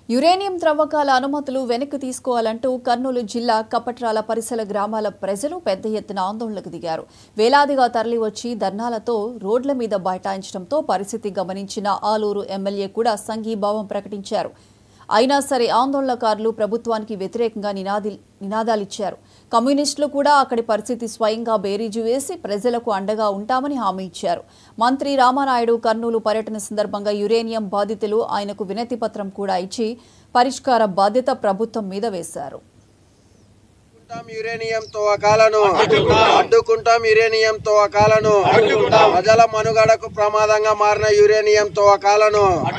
uranium త్రవ్వకాల అనుమతులు వెనక్కి తీసుకోవాలంటూ కర్నూలు జిల్లా కపట్రాల పరిసర గ్రామాల ప్రజలు పెద్ద ఎత్తున ఆందోళనకు దిగారు వేలాదిగా తరలివచ్చి ధర్నాలతో రోడ్ల మీద బైఠాయించడంతో పరిస్థితి గమనించిన ఆలూరు ఎమ్మెల్యే కూడా సంఘీభావం ప్రకటించారు అయినా సరే ఆందోళనకారులు ప్రభుత్వానికి వ్యతిరేకంగా నినాది నినాదాలిచ్చారు కమ్యూనిస్టులు కూడా అక్కడి పరిస్థితి స్వయంగా బేరీజు వేసి ప్రజలకు అండగా ఉంటామని హామీ ఇచ్చారు మంత్రి రామానాయుడు కర్నూలు పర్యటన సందర్భంగా యురేనియం బాధితులు ఆయనకు వినతి పత్రం కూడా ఇచ్చి పరిష్కార బాధ్యత ప్రభుత్వం మీద వేశారు అడ్డుకుంటాం యురేనియం తవ్వకాలను అడ్డుకుంటాం యురేనియం తవ్వకాలను ప్రజల మనుగడకు ప్రమాదంగా మారిన యురేనియం తవ్వకాలను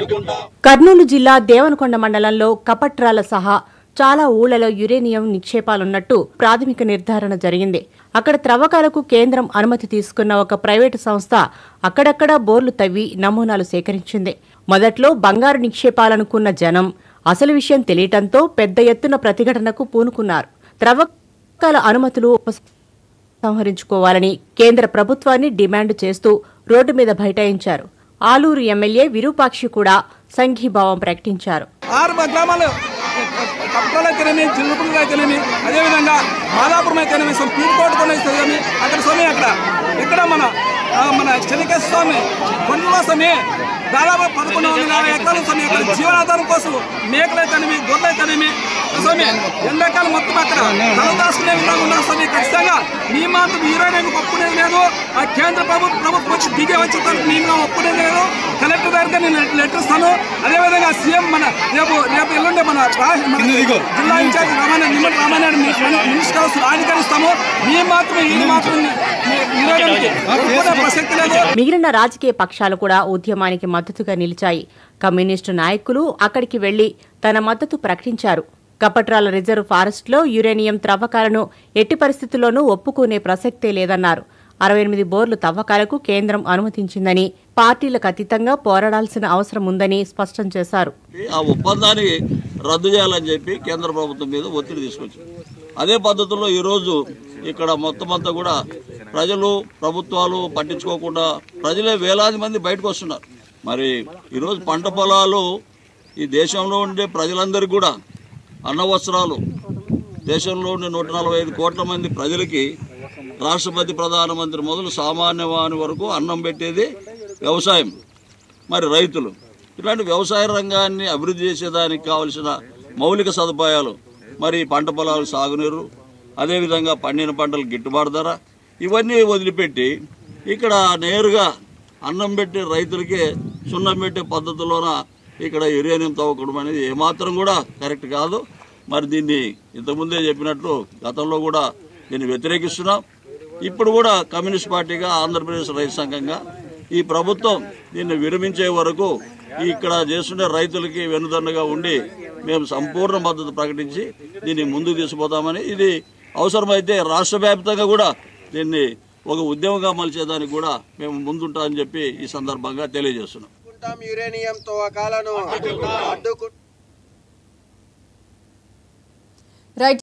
కర్నూలు జిల్లా దేవనకొండ మండలంలో కపట్రాల సహా చాలా ఊళ్లలో యురేనియం నిక్షేపాలున్నట్టు ప్రాథమిక నిర్ధారణ జరిగింది అక్కడ త్రవ్వకాలకు కేంద్రం అనుమతి తీసుకున్న ఒక ప్రైవేటు సంస్థ అక్కడక్కడా బోర్లు తవ్వి నమూనాలు సేకరించింది మొదట్లో బంగారు నిక్షేపాలనుకున్న జనం అసలు విషయం తెలియటంతో పెద్ద ఎత్తున ప్రతిఘటనకు పూనుకున్నారు త్రవ్వకాల అనుమతులు సంహరించుకోవాలని కేంద్ర ప్రభుత్వాన్ని డిమాండ్ చేస్తూ రోడ్డు మీద బైఠాయించారు ఆలూరు ఎమ్మెల్యే విరూపాక్షి కూడా సంఘీభావం ప్రకటించారు ఆరు గ్రామాలు కప్పలు అయితేనేమి చిన్నపుడుగా అయితేనేమి అదేవిధంగా మాదాపురం అయితేనేమి సో పీరుకోట కొన్ని అయితేనేమి అక్కడ స్వామి అక్కడ ఇక్కడ మన ఆ, మన చెనకేశ్వర స్వామి కొండల స్వామి దాదాపు పదకొండు వందల యాభై ఎకరాల స్వామి అక్కడ జీవనాధారం కోసం మేకలు అయితేనేమి గొర్రెలు అయితేనేమి స్వామి ఎండాకాలం మొత్తం అక్కడ తలదాసుకునే విధంగా ఉన్నారు స్వామి ఖచ్చితంగా మీ మాత్రం యూరోనేమి ఒప్పుకునేది లేదు ఆ కేంద్ర ప్రభుత్వం ప్రభుత్వం వచ్చి దిగే వచ్చే తరకు మేము ఒప్పుకునేది లేదు కలెక్టర్ గారికి నేను లెటర్ ఇస్తాను అదేవిధంగా సీఎం మన రేపు రేపు ఎల్లుండే మన రా- మన జిల్లా ఇన్ఛార్జ్ రామాయణ నిమ్మల రామాయణ మినిస్టర్ హౌస్ రాధికరిస్తాము మీ మాత్రం ఇది మాత్రం యూరోనికి ఒప్పుకునే ప్రసక్తి లేదు మిగిలిన రాజకీయ పక్షాలు కూడా ఉద్యమానికి మద్దతుగా నిలిచాయి కమ్యూనిస్టు నాయకులు అక్కడికి వెళ్లి తన మద్దతు ప్రకటించారు కపట్రాల రిజర్వ్ ఫారెస్ట్లో యురేనియం త్రవ్వకాలను ఎట్టి పరిస్థితుల్లోనూ ఒప్పుకునే ప్రసక్తే లేదన్నారు అరవై ఎనిమిది బోర్లు తవ్వకాలకు కేంద్రం అనుమతించిందని పార్టీలకు అతీతంగా పోరాడాల్సిన అవసరం ఉందని స్పష్టం చేశారు ఆ ఒప్పందాన్ని రద్దు చేయాలని చెప్పి కేంద్ర ప్రభుత్వం మీద ఒత్తిడి తీసుకొచ్చింది అదే పద్ధతిలో ఈరోజు ఇక్కడ మొత్తం అంతా కూడా ప్రజలు ప్రభుత్వాలు పట్టించుకోకుండా ప్రజలే వేలాది మంది బయటకు వస్తున్నారు మరి ఈరోజు పంట పొలాలు ఈ దేశంలో ఉండే ప్రజలందరికీ కూడా అన్న వస్త్రాలు దేశంలో ఉండే నూట నలభై ఐదు కోట్ల మంది ప్రజలకి రాష్ట్రపతి ప్రధానమంత్రి మొదలు సామాన్య వాని వరకు అన్నం పెట్టేది వ్యవసాయం మరి రైతులు ఇట్లాంటి వ్యవసాయ రంగాన్ని అభివృద్ధి చేసేదానికి కావలసిన మౌలిక సదుపాయాలు మరి పంట పొలాలు సాగునీరు అదేవిధంగా పండిన పంటలు గిట్టుబాటు ధర ఇవన్నీ వదిలిపెట్టి ఇక్కడ నేరుగా అన్నం పెట్టే రైతులకే సున్నం పెట్టే పద్ధతిలోన ఇక్కడ యురేనియం తవ్వకడం అనేది ఏమాత్రం కూడా కరెక్ట్ కాదు మరి దీన్ని ఇంతకుముందే చెప్పినట్లు గతంలో కూడా దీన్ని వ్యతిరేకిస్తున్నాం ఇప్పుడు కూడా కమ్యూనిస్ట్ పార్టీగా ఆంధ్రప్రదేశ్ రైతు సంఘంగా ఈ ప్రభుత్వం దీన్ని విరమించే వరకు ఈ ఇక్కడ చేస్తుండే రైతులకి వెనుదండగా ఉండి మేము సంపూర్ణ మద్దతు ప్రకటించి దీన్ని ముందుకు తీసుకుపోతామని ఇది అవసరమైతే రాష్ట్ర వ్యాప్తంగా కూడా దీన్ని ఒక ఉద్యమంగా మలిచేదానికి కూడా మేము ముందుంటామని చెప్పి ఈ సందర్భంగా తెలియజేస్తున్నాం అడ్డుకుంటాం యురేనియం తవ్వకాలను అడ్డుకు